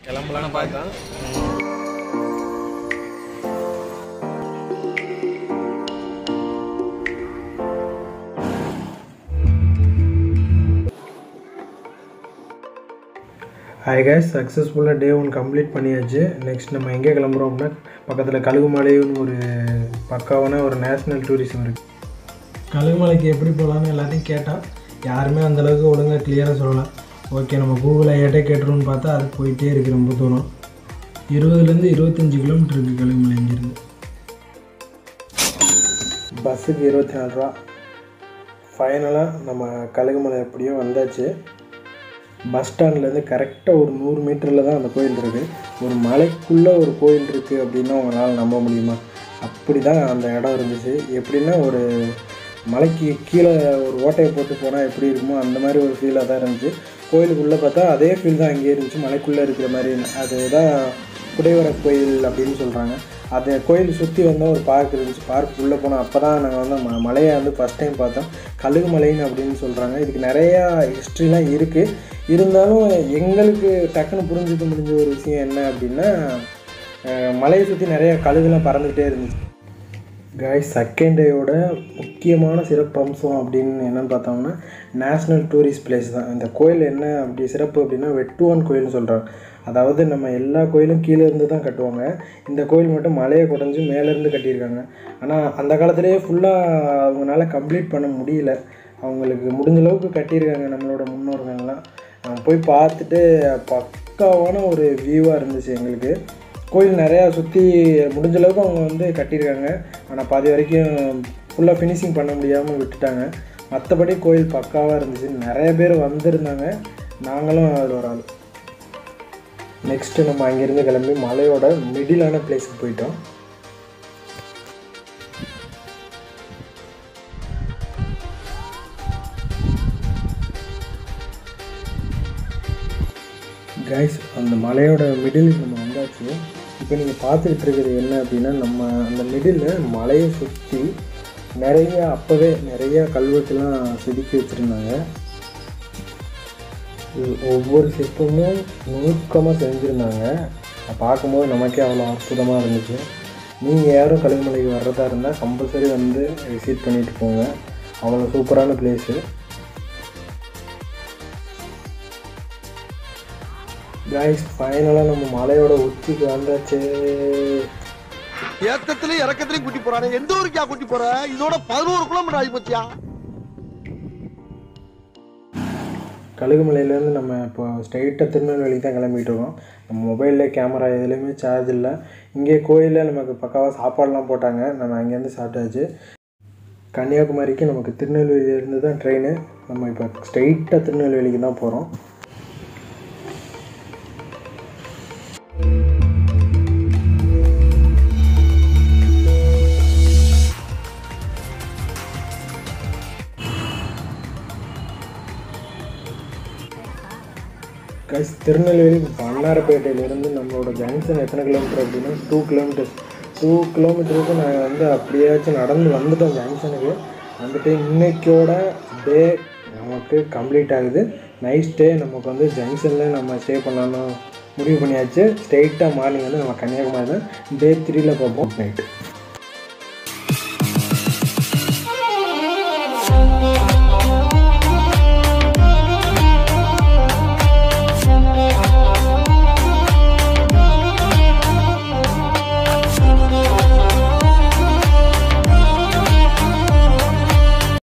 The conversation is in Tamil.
கிளம்பலான்னு பார்த்தா ஹாய் guys சக்ஸஸ்ஃபுல்லாக டே ஒன் கம்ப்ளீட் பண்ணியாச்சு நெக்ஸ்ட் நம்ம எங்கே கிளம்புறோம் அப்படின்னா பக்கத்தில் கழுகுமலைன்னு ஒரு பக்காவான ஒரு நேஷ்னல் டூரிசம் இருக்குது கழுகுமலைக்கு எப்படி போகலான்னு எல்லாத்தையும் கேட்டால் யாருமே அந்தளவுக்கு ஒழுங்காக கிளியராக சொல்லலை ஓகே நம்ம கூகுள் ஐயாட்டே கேட்டுருவோம்னு பார்த்தா அது போயிட்டே இருக்குது ரொம்ப தூரம் இருபதுலேருந்து இருபத்தஞ்சி கிலோமீட்டர் இருக்குது கழுகுமலை இங்கேருந்து பஸ்ஸுக்கு இருபத்தி நாலு ரூபா ஃபைனலாக நம்ம கழுகுமலை எப்படியோ வந்தாச்சு பஸ் ஸ்டாண்ட்லேருந்து கரெக்டாக ஒரு நூறு மீட்டரில் தான் அந்த கோயில் இருக்குது ஒரு மலைக்குள்ளே ஒரு கோயில் இருக்குது அப்படின்னா உங்களால் நம்ப முடியுமா அப்படி தான் அந்த இடம் இருந்துச்சு எப்படின்னா ஒரு மலைக்கு கீழே ஒரு ஓட்டையை போட்டு போனால் எப்படி இருக்குமோ அந்த மாதிரி ஒரு ஃபீலாக தான் இருந்துச்சு கோயிலுக்குள்ளே பார்த்தா அதே ஃபீல் தான் அங்கேயே இருந்துச்சு மலைக்குள்ளே இருக்கிற மாதிரி அதுதான் குடைவர கோயில் அப்படின்னு சொல்கிறாங்க அந்த கோயில் சுற்றி வந்தால் ஒரு பார்க் இருந்துச்சு பார்க் உள்ளே போனோம் அப்போ தான் நாங்கள் வந்து ம மலையை வந்து ஃபஸ்ட் டைம் பார்த்தோம் கழுகுமலைன்னு அப்படின்னு சொல்கிறாங்க இதுக்கு நிறையா ஹிஸ்ட்ரிலாம் இருக்குது இருந்தாலும் எங்களுக்கு டக்குன்னு புரிஞ்சுக்க முடிஞ்ச ஒரு விஷயம் என்ன அப்படின்னா அஹ், மலையை சுற்றி நிறைய கழுகுலாம் பறந்துக்கிட்டே இருந்துச்சு காய்ஸ் செகண்ட் டேயோட முக்கியமான சிறப்பம்சம் அப்படின்னு என்னன்னு பார்த்தோம்னா நேஷ்னல் டூரிஸ்ட் பிளேஸ் தான் இந்த கோயில் என்ன அப்படி சிறப்பு அப்படின்னா வெட்டுவான் கோயில்னு சொல்கிறாங்க அதாவது நம்ம எல்லா கோயிலும் கீழே இருந்து தான் கட்டுவாங்க இந்த கோயில் மட்டும் மலையை குடஞ்சி மேலேருந்து கட்டியிருக்காங்க ஆனால் அந்த காலத்திலேயே ஃபுல்லாக அவங்களால கம்ப்ளீட் பண்ண முடியல அவங்களுக்கு முடிஞ்ச அளவுக்கு கட்டியிருக்காங்க நம்மளோட முன்னோர்கள்லாம் நான் போய் பார்த்துட்டு பக்காவான ஒரு வியூவாக இருந்துச்சு எங்களுக்கு கோயில் நிறையா சுற்றி முடிஞ்ச அளவுக்கு அவங்க வந்து கட்டியிருக்காங்க ஆனால் பாதி வரைக்கும் ஃபுல்லாக ஃபினிஷிங் பண்ண முடியாமல் விட்டுட்டாங்க மற்றபடி கோயில் பக்காவாக இருந்துச்சு நிறைய பேர் வந்திருந்தாங்க நாங்களும் அதில் ஒரு ஆள் நெக்ஸ்ட்டு நம்ம அங்கேருந்து கிளம்பி மலையோட மிடிலான பிளேஸுக்கு போயிட்டோம் கைஸ் அந்த மலையோட மிடில் நம்ம வந்தாச்சு இப்போ நீங்கள் பார்த்துக்கிட்டு இருக்கிறது என்ன அப்படின்னா நம்ம அந்த மிடில் மலையை சுற்றி நிறைய அப்போவே நிறைய கல்வெட்டுலாம் செதுக்கி வச்சுருந்தாங்க இது ஒவ்வொரு சிற்பமும் நுணுக்கமாக செஞ்சுருந்தாங்க அதை பார்க்கும்போது நமக்கே அவ்வளோ அற்புதமாக இருந்துச்சு நீங்கள் யாரும் கழுகுமலைக்கு வர்றதா இருந்தால் கம்பல்சரி வந்து விசிட் பண்ணிட்டு போங்க அவ்வளோ சூப்பரான பிளேஸு கைஸ் ஃபைனலாக நம்ம மலையோட உச்சிக்கு வந்தாச்சு ஏத்தத்திலயும் இறக்கத்திலயும் கூட்டி போறானே எந்த ஊருக்கா கூட்டி போற இதோட பதினோரு கிலோமீட்டர் ஆகி போச்சியா கழுகுமலையிலேருந்து நம்ம இப்போ ஸ்ட்ரைட்டாக திருநெல்வேலி தான் கிளம்பிட்டு இருக்கோம் நம்ம மொபைலில் கேமரா எதுலேயுமே சார்ஜ் இல்லை இங்கே கோயிலில் நமக்கு பக்காவாக சாப்பாடுலாம் போட்டாங்க நம்ம அங்கேருந்து சாப்பிட்டாச்சு கன்னியாகுமரிக்கு நமக்கு திருநெல்வேலியிலேருந்து தான் ட்ரெயின் நம்ம இப்போ ஸ்ட்ரைட்டாக திருநெல்வேலிக்கு தான் போகிறோம் கைஸ் திருநெல்வேலி வண்ணாரப்பேட்டையிலேருந்து நம்மளோட ஜங்ஷன் எத்தனை கிலோமீட்டர் அப்படின்னா டூ கிலோமீட்டர்ஸ் டூ கிலோமீட்டருக்கு நாங்கள் வந்து அப்படியாச்சும் நடந்து வந்துட்டோம் ஜங்ஷனுக்கு வந்துட்டு இன்னைக்கோட டே நமக்கு கம்ப்ளீட் ஆகுது நைட் ஸ்டே நமக்கு வந்து ஜங்ஷனில் நம்ம ஸ்டே பண்ணலான்னு முடிவு பண்ணியாச்சு ஸ்ட்ரெயிட்டாக மார்னிங் வந்து நம்ம கன்னியாகுமரி தான் டே த்ரீல பார்ப்போம் நைட்டு